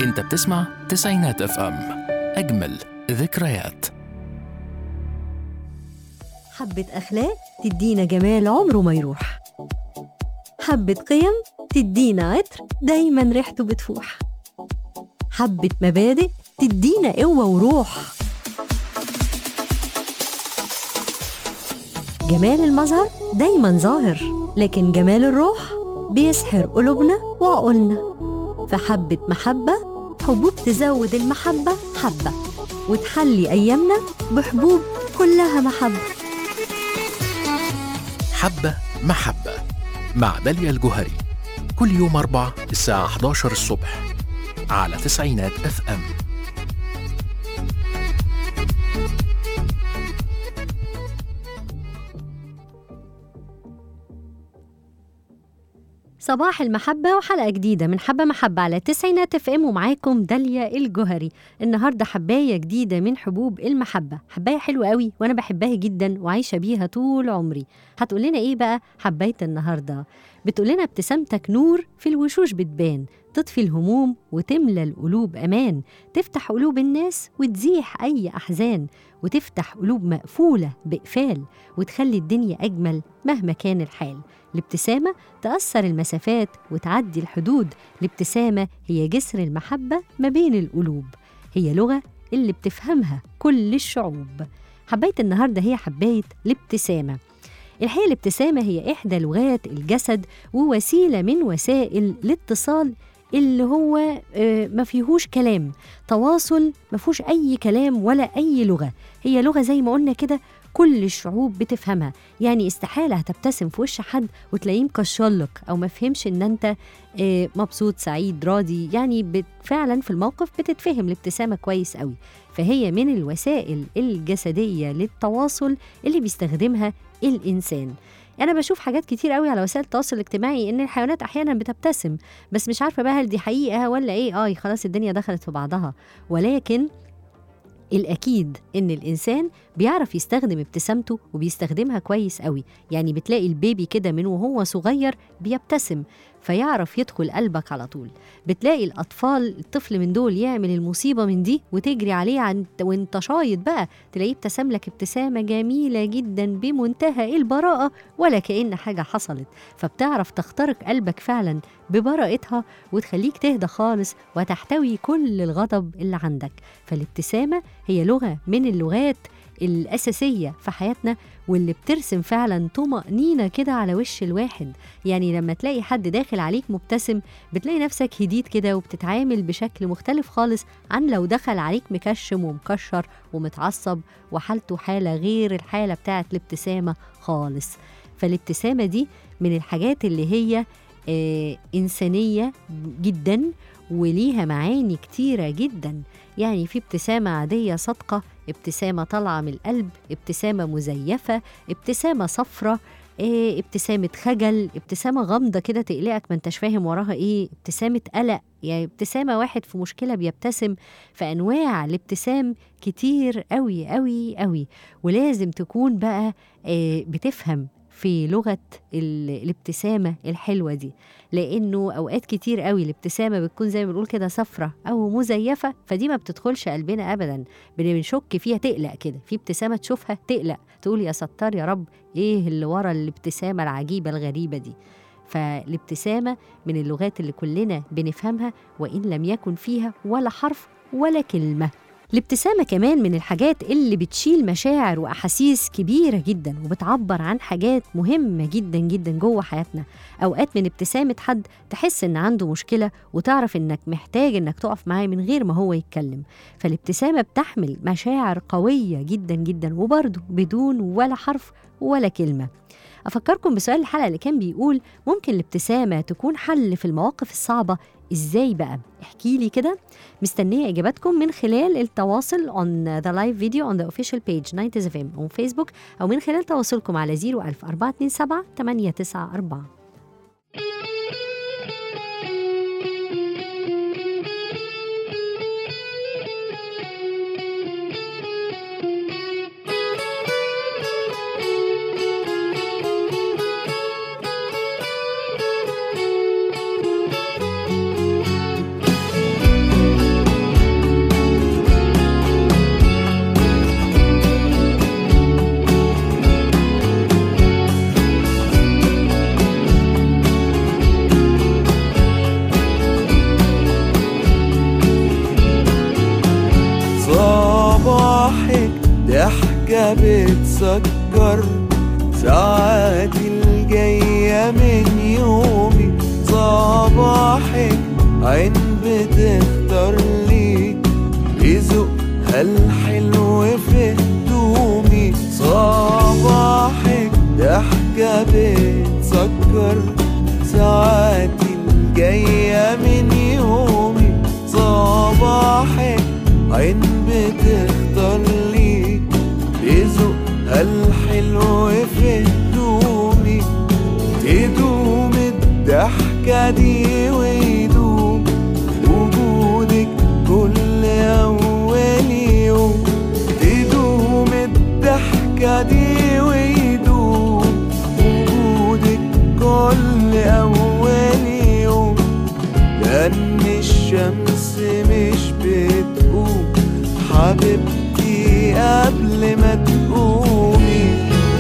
انت بتسمع تسعينات اف ام اجمل ذكريات حبة أخلاق تدينا جمال عمره ما يروح حبة قيم تدينا عطر دايما ريحته بتفوح حبة مبادئ تدينا قوة وروح جمال المظهر دايما ظاهر لكن جمال الروح بيسحر قلوبنا وعقولنا فحبة محبة حبوب تزود المحبة حبة وتحلي أيامنا بحبوب كلها محبة حبة محبة مع داليا الجوهري كل يوم أربع الساعة 11 الصبح على تسعينات اف ام صباح المحبة وحلقة جديدة من حبة محبة على تسعينات اف ام ومعاكم داليا الجوهري النهاردة حباية جديدة من حبوب المحبة حباية حلوة قوي وانا بحبها جدا وعايشة بيها طول عمري هتقول لنا ايه بقى حباية النهاردة بتقول لنا ابتسامتك نور في الوشوش بتبان تطفي الهموم وتملى القلوب امان تفتح قلوب الناس وتزيح اي احزان وتفتح قلوب مقفولة بإقفال وتخلي الدنيا أجمل مهما كان الحال الابتسامة تأثر المسافات وتعدي الحدود الابتسامة هي جسر المحبة ما بين القلوب هي لغة اللي بتفهمها كل الشعوب حباية النهاردة هي حباية الابتسامة الحقيقة الابتسامة هي إحدى لغات الجسد ووسيلة من وسائل الاتصال اللي هو آه، ما فيهوش كلام تواصل ما فيهوش أي كلام ولا أي لغة هي لغة زي ما قلنا كده كل الشعوب بتفهمها يعني استحالة هتبتسم في وش حد وتلاقيه مكشلك أو ما فهمش إن أنت آه، مبسوط سعيد راضي يعني بت- فعلا في الموقف بتتفهم الابتسامة كويس قوي فهي من الوسائل الجسدية للتواصل اللي بيستخدمها الإنسان أنا بشوف حاجات كتير قوي على وسائل التواصل الاجتماعي إن الحيوانات أحيانا بتبتسم بس مش عارفة بقى هل دي حقيقة ولا إيه آه خلاص الدنيا دخلت في بعضها ولكن الأكيد إن الإنسان بيعرف يستخدم ابتسامته وبيستخدمها كويس قوي يعني بتلاقي البيبي كده من وهو صغير بيبتسم فيعرف يدخل قلبك على طول بتلاقي الأطفال الطفل من دول يعمل المصيبة من دي وتجري عليه عن وانت شايط بقى تلاقيه ابتسم لك ابتسامة جميلة جدا بمنتهى البراءة ولا كأن حاجة حصلت فبتعرف تخترق قلبك فعلا ببراءتها وتخليك تهدى خالص وتحتوي كل الغضب اللي عندك فالابتسامة هي لغة من اللغات الأساسية في حياتنا واللي بترسم فعلا طمأنينة كده على وش الواحد يعني لما تلاقي حد داخل عليك مبتسم بتلاقي نفسك هديت كده وبتتعامل بشكل مختلف خالص عن لو دخل عليك مكشم ومكشر ومتعصب وحالته حالة غير الحالة بتاعت الابتسامة خالص فالابتسامة دي من الحاجات اللي هي آه إنسانية جدا وليها معاني كتيرة جدا يعني في ابتسامة عادية صادقة ابتسامة طالعة من القلب ابتسامة مزيفة ابتسامة صفرة إيه ابتسامة خجل ابتسامة غامضة كده تقلقك ما انتش فاهم وراها ايه ابتسامة قلق يعني ابتسامة واحد في مشكلة بيبتسم فأنواع الابتسام كتير قوي قوي قوي ولازم تكون بقى إيه بتفهم في لغة ال- الابتسامة الحلوة دي لأنه أوقات كتير قوي الابتسامة بتكون زي ما بنقول كده صفرة أو مزيفة فدي ما بتدخلش قلبنا أبدا بنشك فيها تقلق كده في ابتسامة تشوفها تقلق تقول يا ستار يا رب إيه اللي ورا الابتسامة العجيبة الغريبة دي فالابتسامة من اللغات اللي كلنا بنفهمها وإن لم يكن فيها ولا حرف ولا كلمة الابتسامة كمان من الحاجات اللي بتشيل مشاعر وأحاسيس كبيرة جدا وبتعبر عن حاجات مهمة جدا جدا جوه حياتنا أوقات من ابتسامة حد تحس إن عنده مشكلة وتعرف إنك محتاج إنك تقف معاه من غير ما هو يتكلم فالابتسامة بتحمل مشاعر قوية جدا جدا وبرضه بدون ولا حرف ولا كلمة أفكركم بسؤال الحلقة اللي كان بيقول ممكن الابتسامة تكون حل في المواقف الصعبة إزاي بقى؟ احكي لي كده مستنية إجاباتكم من خلال التواصل on the live video on the official page 90 FM on Facebook أو من خلال تواصلكم على 01000 427 894 عين بتختار لي رزقها الحلو في هدومي صباحك ضحكة بتسكر ساعاتي الجاية من يومي صباحك عين بتختار لي رزقها الحلو في هدومي تدوم الضحكة دي ويدوم وجودك كل أول يوم تدوم الضحكة دي ويدوم وجودك كل أول يوم لأن الشمس مش بتقوم حبيبتي قبل ما تقومي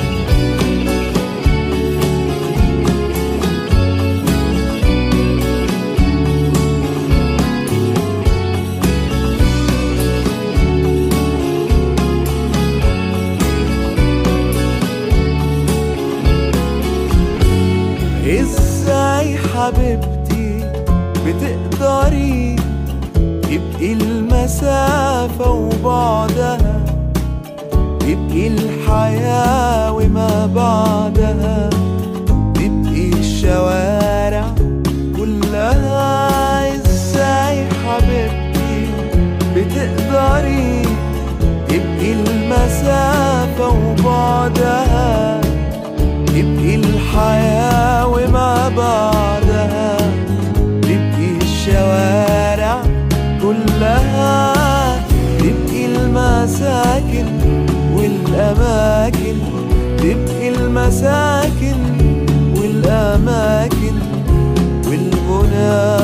ازاي حبيبتي بتقدري تبقي المسافة وبعدها تبقي الحياة وما بعدها تبقي الشوارع كلها ازاي حبيبتي بتقدري تبقي المسافة وبعدها تبقي الحياة وما بعدها تبقي الشوارع كلها تبقي المساكن والأماكن تبقي المساكن والأماكن والغنى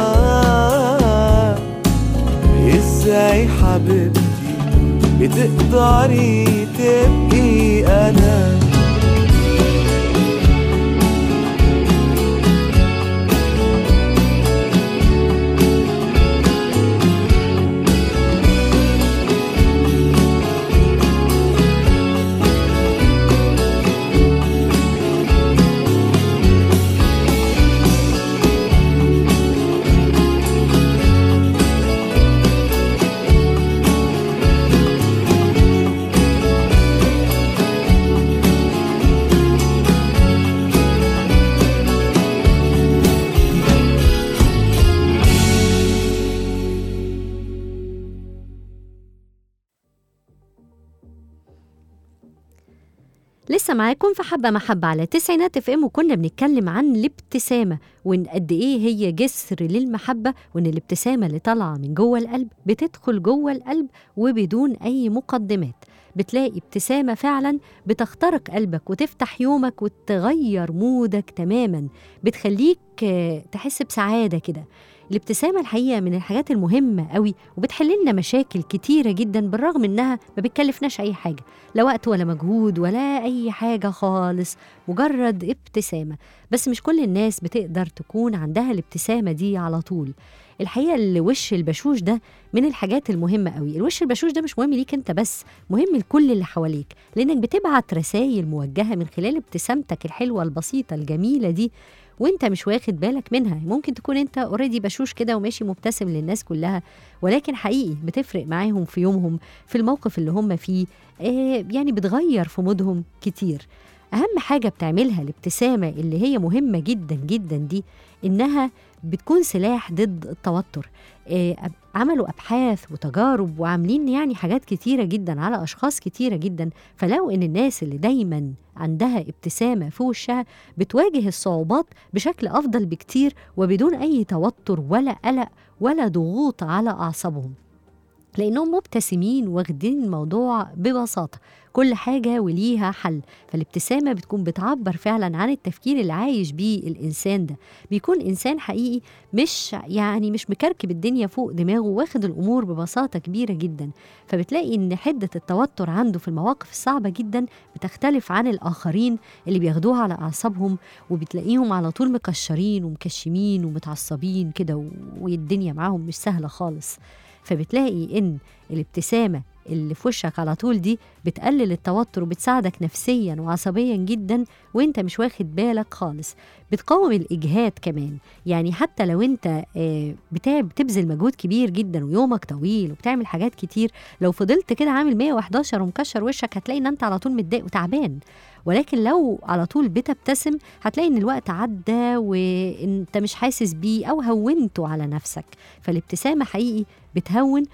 ازاي حبيبتي بتقدري تبقي أنا لسه معاكم في حبة محبة على تسعينات اف ام وكنا بنتكلم عن الابتسامة وان قد ايه هي جسر للمحبة وان الابتسامة اللي طالعة من جوه القلب بتدخل جوه القلب وبدون اي مقدمات بتلاقي ابتسامة فعلا بتخترق قلبك وتفتح يومك وتغير مودك تماما بتخليك آه، تحس بسعادة كده الابتسامة الحقيقة من الحاجات المهمة قوي وبتحل لنا مشاكل كتيرة جدا بالرغم انها ما بتكلفناش اي حاجة لا وقت ولا مجهود ولا اي حاجة خالص مجرد ابتسامة بس مش كل الناس بتقدر تكون عندها الابتسامة دي على طول الحقيقة الوش البشوش ده من الحاجات المهمة قوي الوش البشوش ده مش مهم ليك انت بس مهم لكل اللي حواليك لانك بتبعت رسائل موجهة من خلال ابتسامتك الحلوة البسيطة الجميلة دي وانت مش واخد بالك منها ممكن تكون انت اوريدي بشوش كده وماشي مبتسم للناس كلها ولكن حقيقي بتفرق معاهم في يومهم في الموقف اللي هم فيه آه يعني بتغير في مودهم كتير اهم حاجه بتعملها الابتسامه اللي هي مهمه جدا جدا دي انها بتكون سلاح ضد التوتر آه، أب- عملوا ابحاث وتجارب وعاملين يعني حاجات كتيره جدا على اشخاص كتيره جدا فلقوا ان الناس اللي دايما عندها ابتسامه في وشها بتواجه الصعوبات بشكل افضل بكتير وبدون اي توتر ولا قلق ولا ضغوط على اعصابهم لانهم مبتسمين واخدين الموضوع ببساطه كل حاجه وليها حل فالابتسامه بتكون بتعبر فعلا عن التفكير اللي عايش بيه الانسان ده بيكون انسان حقيقي مش يعني مش مكركب الدنيا فوق دماغه واخد الامور ببساطه كبيره جدا فبتلاقي ان حده التوتر عنده في المواقف الصعبه جدا بتختلف عن الاخرين اللي بياخدوها على اعصابهم وبتلاقيهم على طول مكشرين ومكشمين ومتعصبين كده و- والدنيا معاهم مش سهله خالص فبتلاقي ان الابتسامه اللي في وشك على طول دي بتقلل التوتر وبتساعدك نفسيا وعصبيا جدا وانت مش واخد بالك خالص بتقاوم الاجهاد كمان يعني حتى لو انت آه، بتا- بتبذل مجهود كبير جدا ويومك طويل وبتعمل حاجات كتير لو فضلت كده عامل 111 ومكشر وشك هتلاقي ان انت على طول متضايق وتعبان ولكن لو على طول بتبتسم هتلاقي ان الوقت عدى وانت مش حاسس بيه او هونته على نفسك فالابتسامه حقيقي بتهون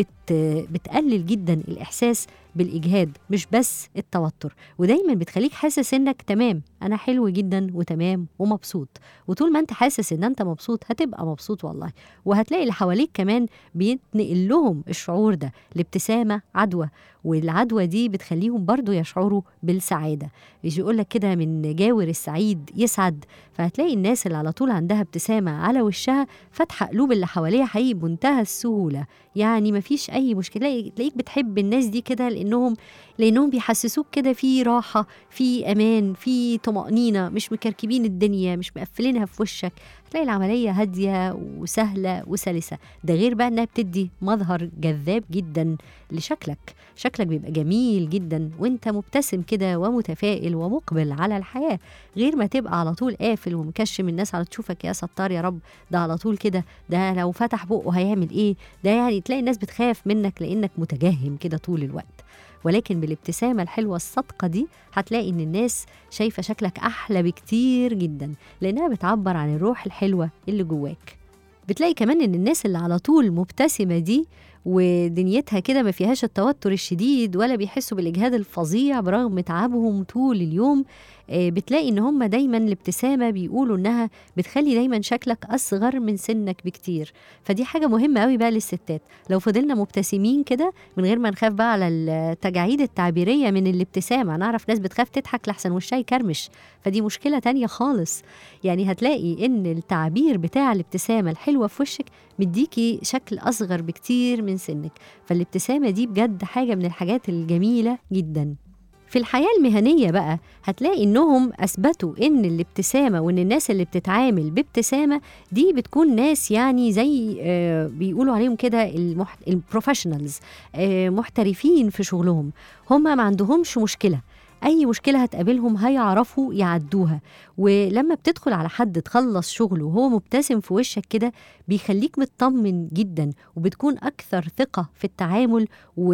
وبتقلل جدا الاحساس بالاجهاد مش بس التوتر ودايما بتخليك حاسس انك تمام انا حلو جدا وتمام ومبسوط وطول ما انت حاسس ان انت مبسوط هتبقى مبسوط والله وهتلاقي اللي حواليك كمان بيتنقل لهم الشعور ده الابتسامه عدوى والعدوى دي بتخليهم برضو يشعروا بالسعاده مش يقول لك كده من جاور السعيد يسعد فهتلاقي الناس اللي على طول عندها ابتسامه على وشها فاتحه قلوب اللي حواليها حقيقي بمنتهى السهوله يعني مفيش اي مشكله تلاقي- تلاقيك بتحب الناس دي كده لانهم لانهم بيحسسوك كده في راحه في امان في طمانينه مش مكركبين الدنيا مش مقفلينها في وشك هتلاقي العمليه هاديه وسهله وسلسه ده غير بقى انها بتدي مظهر جذاب جدا لشكلك شكلك بيبقى جميل جدا وانت مبتسم كده ومتفائل ومقبل على الحياه غير ما تبقى على طول قافل ومكشم الناس على تشوفك يا ستار يا رب ده على طول كده ده لو فتح بقه هيعمل ايه ده يعني تلاقي الناس بتخاف منك لانك متجهم كده طول الوقت ولكن بالابتسامة الحلوة الصادقة دي هتلاقي إن الناس شايفة شكلك أحلى بكتير جدا لأنها بتعبر عن الروح الحلوة اللي جواك بتلاقي كمان إن الناس اللي على طول مبتسمة دي ودنيتها كده ما فيهاش التوتر الشديد ولا بيحسوا بالإجهاد الفظيع برغم تعبهم طول اليوم آه، بتلاقي إن هم دايما الابتسامة بيقولوا إنها بتخلي دايما شكلك أصغر من سنك بكتير فدي حاجة مهمة قوي بقى للستات لو فضلنا مبتسمين كده من غير ما نخاف بقى على التجاعيد التعبيرية من الابتسامة أنا أعرف ناس بتخاف تضحك لحسن وشها يكرمش فدي مشكلة تانية خالص يعني هتلاقي إن التعبير بتاع الابتسامة الحلوة في وشك مديكي شكل أصغر بكتير من سنك فالابتسامة دي بجد حاجة من الحاجات الجميلة جدا في الحياة المهنية بقى هتلاقي إنهم أثبتوا إن الابتسامة وإن الناس اللي بتتعامل بابتسامة دي بتكون ناس يعني زي آه بيقولوا عليهم كده المح... البروفيشنالز آه محترفين في شغلهم هم ما عندهمش مشكلة أي مشكلة هتقابلهم هيعرفوا يعدوها ولما بتدخل على حد تخلص شغله وهو مبتسم في وشك كده بيخليك مطمن جدا وبتكون أكثر ثقة في التعامل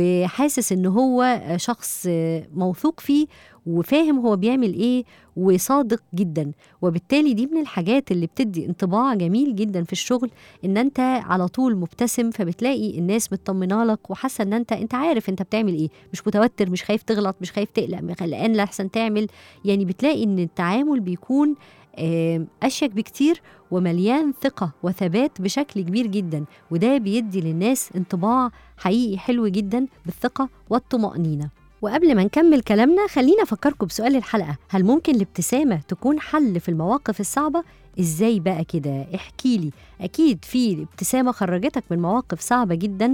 وحاسس إن هو شخص موثوق فيه وفاهم هو بيعمل إيه وصادق جدا وبالتالي دي من الحاجات اللي بتدي انطباع جميل جدا في الشغل ان انت على طول مبتسم فبتلاقي الناس مطمنه لك وحاسه ان انت انت عارف انت بتعمل ايه مش متوتر مش خايف تغلط مش خايف تقلق مش قلقان لاحسن تعمل يعني بتلاقي ان التعامل بيكون آم، اشيك بكتير ومليان ثقه وثبات بشكل كبير جدا وده بيدي للناس انطباع حقيقي حلو جدا بالثقه والطمانينه وقبل ما نكمل كلامنا خلينا افكركم بسؤال الحلقه هل ممكن الابتسامه تكون حل في المواقف الصعبه ازاي بقى كده احكي لي اكيد في ابتسامه خرجتك من مواقف صعبه جدا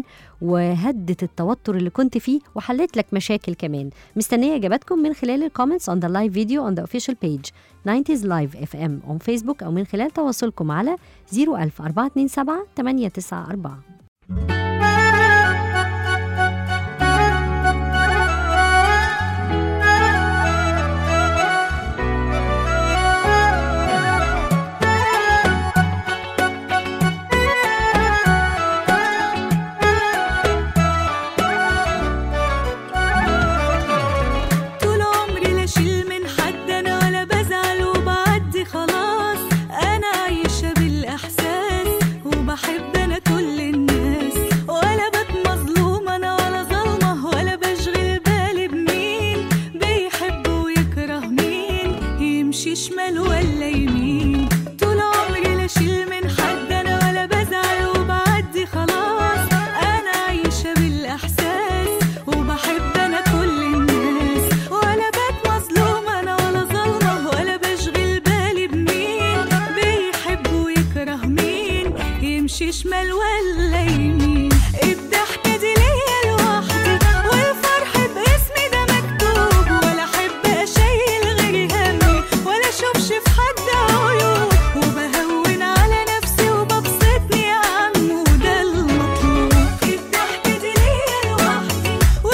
وهدت التوتر اللي كنت فيه وحلت لك مشاكل كمان مستنيه اجاباتكم من خلال الكومنتس on the live video on the official page 90s live fm on facebook او من خلال تواصلكم على 01000 427 894 طول عمري لا اشيل من حد انا ولا بزعل وبعدي خلاص انا عايشه بالاحساس وبحب انا كل الناس ولا بت مظلومه انا ولا ظالمه ولا بشغل بالي بمين بيحب ويكره مين يمشي شمال ولا يمين طول عمري لا اشيل من حد انا ولا بزعل وبعدي خلاص انا عايشه بالاحساس وبحب انا كل الناس ولا بات مظلومه انا ولا ظالمه ولا بشغل بالي بمين بيحب ويكره مين يمشي شمال ولا يمين الضحكه دي ليا لوحدي والفرح باسمي ده مكتوب ولا احب اشيل غير همي ولا اشوفش في حد عيوب وبهون على نفسي وببسطني يا عم وده المطلوب الضحكه دي ليا لوحدي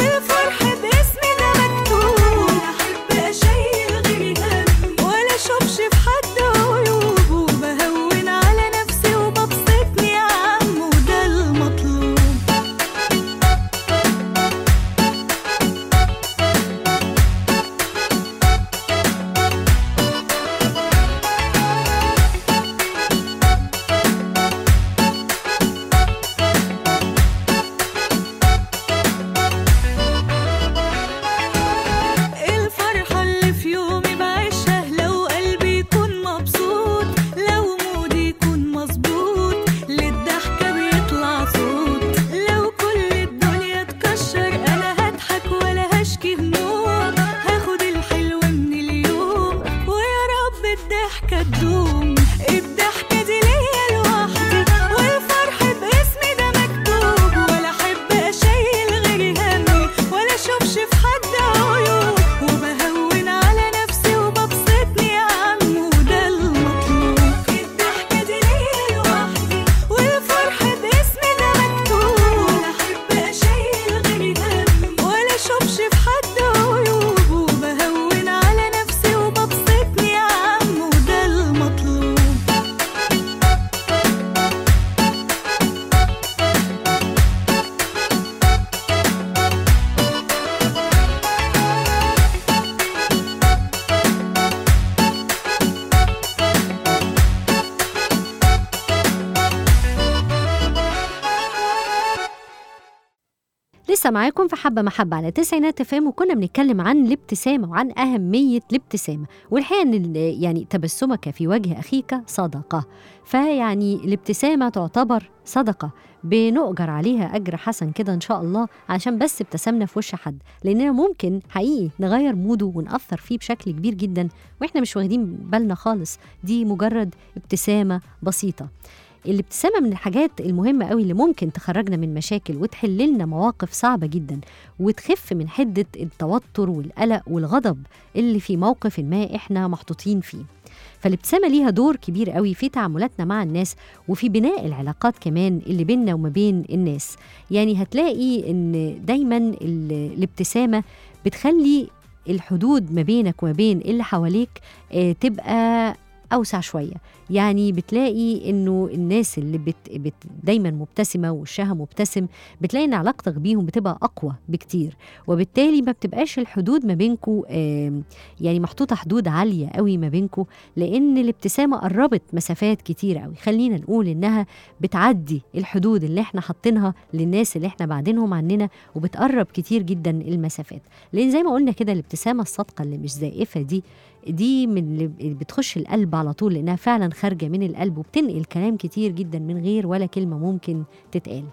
لسه معاكم في حبة محبة على تسعينات اف ام وكنا بنتكلم عن الابتسامة وعن أهمية الابتسامة والحقيقة إن ال- يعني تبسمك في وجه أخيك صدقة فيعني الابتسامة تعتبر صدقة بنؤجر عليها أجر حسن كده إن شاء الله عشان بس ابتسمنا في وش حد لأننا ممكن حقيقي نغير موده ونأثر فيه بشكل كبير جدا وإحنا مش واخدين بالنا خالص دي مجرد ابتسامة بسيطة الابتسامة من الحاجات المهمة قوي اللي ممكن تخرجنا من مشاكل وتحل لنا مواقف صعبة جدا وتخف من حدة التوتر والقلق والغضب اللي في موقف ما احنا محطوطين فيه فالابتسامة ليها دور كبير قوي في تعاملاتنا مع الناس وفي بناء العلاقات كمان اللي بيننا وما بين الناس يعني هتلاقي ان دايما ال- الابتسامة بتخلي الحدود ما بينك وما بين اللي حواليك آه، تبقى اوسع شويه يعني بتلاقي انه الناس اللي بت بت دايما مبتسمه ووشها مبتسم بتلاقي ان علاقتك بيهم بتبقى اقوى بكتير وبالتالي ما بتبقاش الحدود ما بينكو آم، يعني محطوطه حدود عاليه قوي ما بينكو لان الابتسامه قربت مسافات كتير قوي خلينا نقول انها بتعدي الحدود اللي احنا حاطينها للناس اللي احنا بعدينهم عننا وبتقرب كتير جدا المسافات لان زي ما قلنا كده الابتسامه الصادقه اللي مش زائفه دي دي من اللي بتخش القلب على طول لانها فعلا خارجه من القلب وبتنقل كلام كتير جدا من غير ولا كلمه ممكن تتقال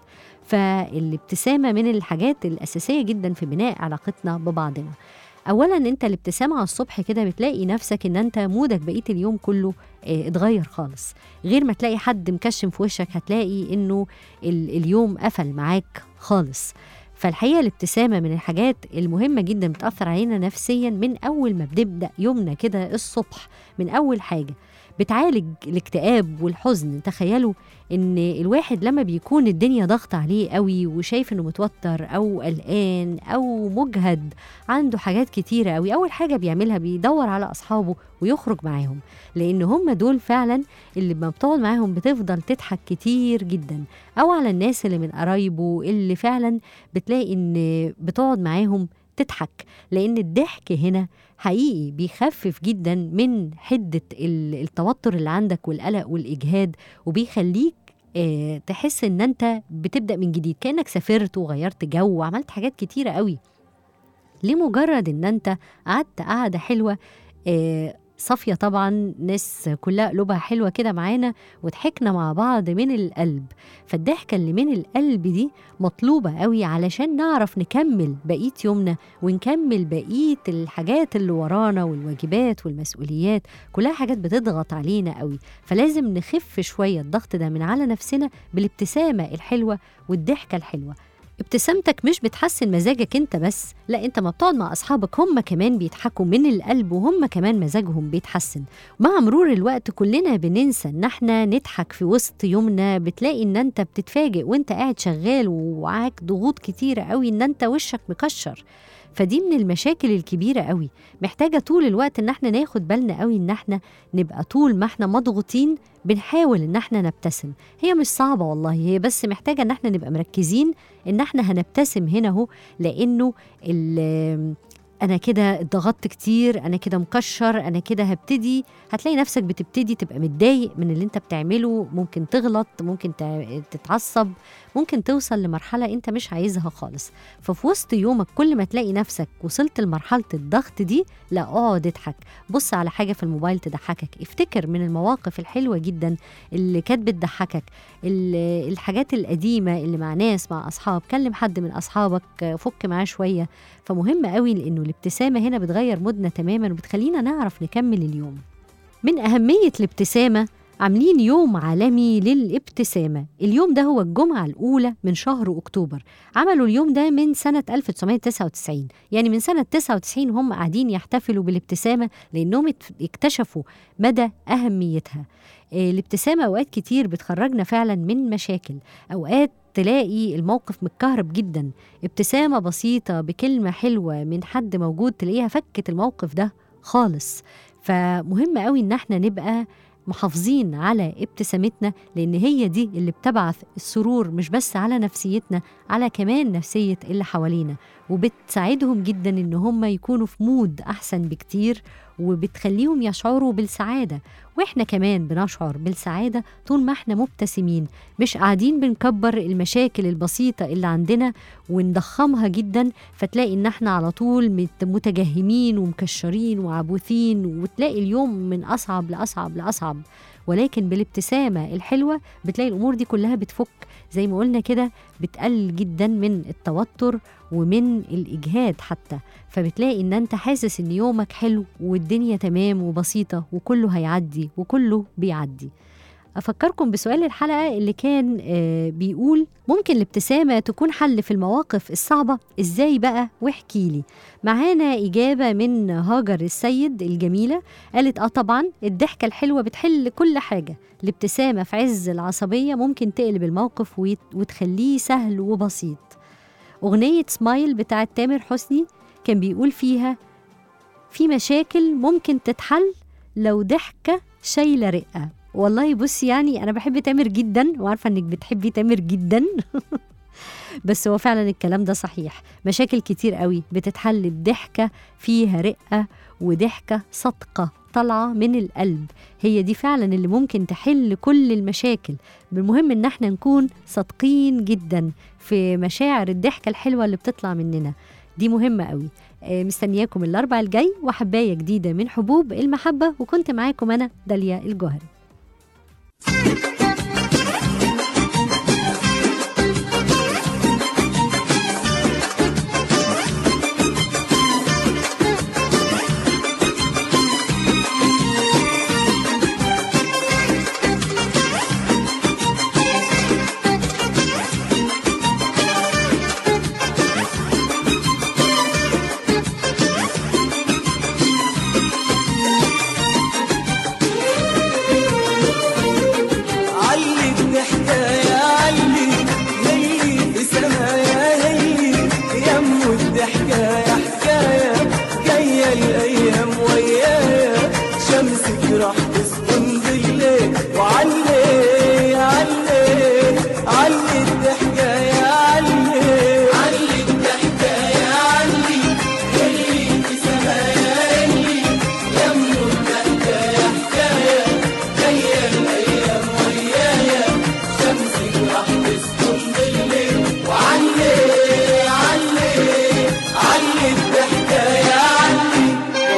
فالابتسامه من الحاجات الاساسيه جدا في بناء علاقتنا ببعضنا اولا انت الابتسامه على الصبح كده بتلاقي نفسك ان انت مودك بقيه اليوم كله اه اتغير خالص غير ما تلاقي حد مكشم في وشك هتلاقي انه ال- اليوم قفل معاك خالص فالحقيقه الابتسامه من الحاجات المهمه جدا بتاثر علينا نفسيا من اول ما بنبدا يومنا كده الصبح من اول حاجه بتعالج الاكتئاب والحزن تخيلوا ان الواحد لما بيكون الدنيا ضغط عليه قوي وشايف انه متوتر او قلقان او مجهد عنده حاجات كتيره قوي اول حاجه بيعملها بيدور على اصحابه ويخرج معاهم لان هم دول فعلا اللي لما بتقعد معاهم بتفضل تضحك كتير جدا او على الناس اللي من قرايبه اللي فعلا بتلاقي ان بتقعد معاهم تضحك لان الضحك هنا حقيقي بيخفف جدا من حده ال- التوتر اللي عندك والقلق والاجهاد وبيخليك آه، تحس ان انت بتبدا من جديد كانك سافرت وغيرت جو وعملت حاجات كتيره قوي لمجرد ان انت قعدت قعده حلوه آه، صافيه طبعا ناس كلها قلوبها حلوه كده معانا وضحكنا مع بعض من القلب فالضحكه اللي من القلب دي مطلوبه قوي علشان نعرف نكمل بقيه يومنا ونكمل بقيه الحاجات اللي ورانا والواجبات والمسؤوليات كلها حاجات بتضغط علينا قوي فلازم نخف شويه الضغط ده من على نفسنا بالابتسامه الحلوه والضحكه الحلوه ابتسامتك مش بتحسن مزاجك انت بس لا انت ما بتقعد مع اصحابك هم كمان بيضحكوا من القلب وهم كمان مزاجهم بيتحسن مع مرور الوقت كلنا بننسى ان احنا نضحك في وسط يومنا بتلاقي ان انت بتتفاجئ وانت قاعد شغال ومعاك ضغوط كتيره قوي ان انت وشك مكشر فدي من المشاكل الكبيرة قوي محتاجة طول الوقت ان احنا ناخد بالنا قوي ان احنا نبقى طول ما احنا مضغوطين بنحاول ان احنا نبتسم هي مش صعبة والله هي بس محتاجة ان احنا نبقى مركزين ان احنا هنبتسم هنا اهو لانه ال- انا كده اتضغطت كتير انا كده مكشر انا كده هبتدي هتلاقي نفسك بتبتدي تبقى متضايق من اللي انت بتعمله ممكن تغلط ممكن تع- تتعصب ممكن توصل لمرحلة انت مش عايزها خالص ففي وسط يومك كل ما تلاقي نفسك وصلت لمرحلة الضغط دي لا اقعد اضحك بص على حاجة في الموبايل تضحكك افتكر من المواقف الحلوة جدا اللي كانت بتضحكك ال- الحاجات القديمة اللي مع ناس مع أصحاب كلم حد من أصحابك فك معاه شوية فمهم قوي لأنه الابتسامة هنا بتغير مودنا تماما وبتخلينا نعرف نكمل اليوم من أهمية الابتسامة عاملين يوم عالمي للابتسامة اليوم ده هو الجمعة الأولى من شهر أكتوبر عملوا اليوم ده من سنة 1999 يعني من سنة 99 هم قاعدين يحتفلوا بالابتسامة لأنهم ات- اكتشفوا مدى أهميتها آه، الابتسامة أوقات كتير بتخرجنا فعلا من مشاكل أوقات تلاقي الموقف متكهرب جدا ابتسامة بسيطة بكلمة حلوة من حد موجود تلاقيها فكت الموقف ده خالص فمهم قوي ان احنا نبقى محافظين على ابتسامتنا لان هي دي اللي بتبعث السرور مش بس على نفسيتنا على كمان نفسية اللي حوالينا وبتساعدهم جدا ان هم يكونوا في مود احسن بكتير وبتخليهم يشعروا بالسعاده واحنا كمان بنشعر بالسعاده طول ما احنا مبتسمين مش قاعدين بنكبر المشاكل البسيطه اللي عندنا ونضخمها جدا فتلاقي ان احنا على طول مت- متجهمين ومكشرين وعبوثين وتلاقي اليوم من اصعب لاصعب لاصعب ولكن بالابتسامه الحلوه بتلاقي الامور دي كلها بتفك زي ما قلنا كده بتقلل جدا من التوتر ومن الاجهاد حتى فبتلاقي ان انت حاسس ان يومك حلو والدنيا تمام وبسيطه وكله هيعدي وكله بيعدي أفكركم بسؤال الحلقة اللي كان آه، بيقول ممكن الابتسامة تكون حل في المواقف الصعبة إزاي بقى واحكي لي معانا إجابة من هاجر السيد الجميلة قالت آه طبعا الضحكة الحلوة بتحل كل حاجة الابتسامة في عز العصبية ممكن تقلب الموقف ويت- وتخليه سهل وبسيط أغنية سمايل بتاعت تامر حسني كان بيقول فيها في مشاكل ممكن تتحل لو ضحكة شايلة رقة والله بصي يعني أنا بحب تامر جدا وعارفة إنك بتحبي تامر جدا بس هو فعلا الكلام ده صحيح مشاكل كتير قوي بتتحل بضحكة فيها رقة وضحكة صادقة طالعة من القلب هي دي فعلا اللي ممكن تحل كل المشاكل المهم ان احنا نكون صادقين جدا في مشاعر الضحكة الحلوة اللي بتطلع مننا دي مهمة قوي آه، مستنياكم الأربع الجاي وحباية جديدة من حبوب المحبة وكنت معاكم أنا داليا الجوهري علي الضحكة يا علي هلي في سمايا هلي يم الضحكة يا حكاية جاية الأيام ويايا شمسك راح تسكن بالليل وعلي علي علي الضحكة يا علي علي الضحكة يا علي هلي في سمايا هلي يم الضحكة يا حكاية جاية الأيام ويايا شمسك راح تسكن بالليل وعلي علي علي الضحكة يا علي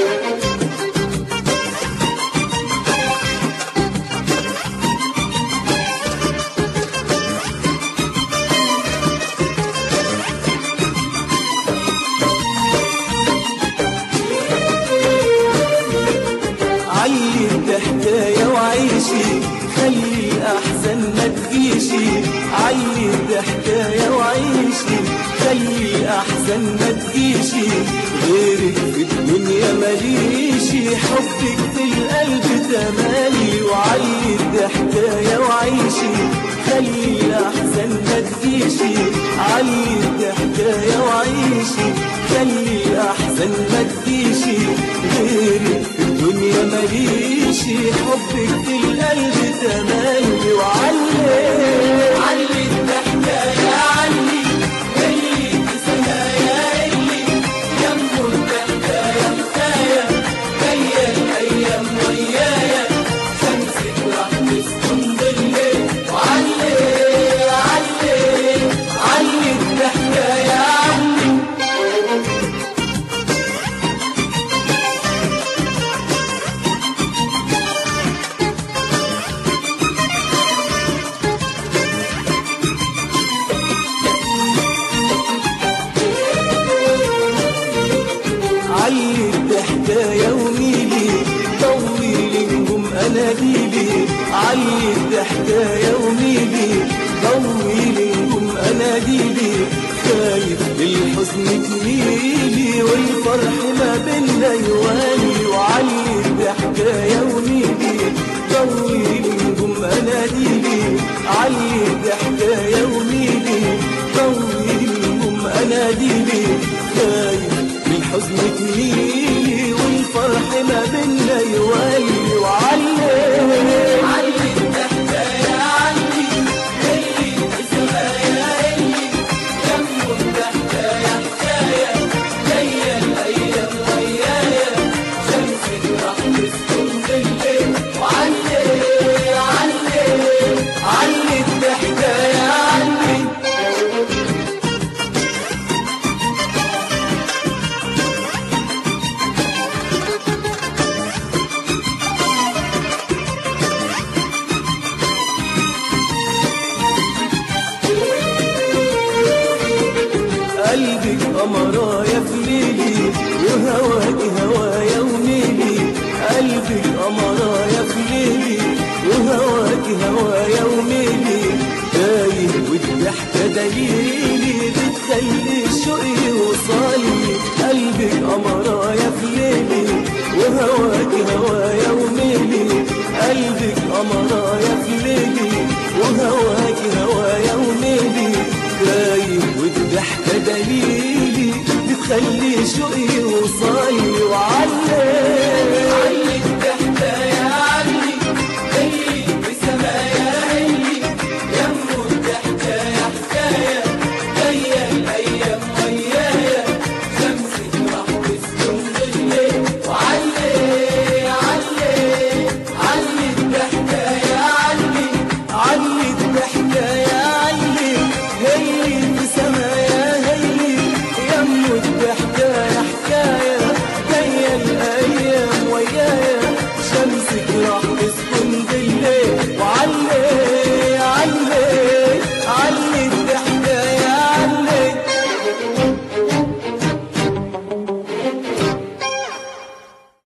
علي الضحكاية وعيشي خلي الأحزان ما تجيشي علي الضحكاية وعيشي خلي الأحزان ما تجيشي غيرك في الدنيا ماليشي حبك في القلب تمالي وعلي الضحكاية وعيشي خلي الأحزان ما تجيشي علي الضحكاية وعيشي خلي الأحزان ما تجيشي غيرك في الدنيا ماليشي حبك في القلب تملي وعلي علي الضحكة يا علي اللي في سمايا اللي جنبه الضحكة يا حكاية جاية الأيام ويايا شمسك راح تسكن بالليل وعلي علي علي الضحكة يا علي علي الضحكة وميلي طويلي نجوم اناديلي علي الضحكة وميلي طويلي نجوم اناديلي خايف للحزن تميلي والفرح ما بينا يوالي وعلي الضحكة وميلي طويلي نجوم اناديلي علي الضحكة وميلي طويلي نجوم اناديلي خايف الحزن تميلي والفرح ما بينا يولي وعلي علي الضحكة يا علي اللي في سمايا اللي جنبه الضحكة يا حكاية قمرايا في ليلي وهواكي هوايا وميلي قلبك قمرايا في ليلي وهواكي هوايا وميلي تايه والضحكة دليلي بتخلي شوقي يوصلي قلبك قمرايا في ليلي وهواكي هوايا وميلي قلبك قمرايا في ليلي وهواكي هوايا وميلي تايه والضحكة دليلي بتخلي شوقي يوصلي وعلي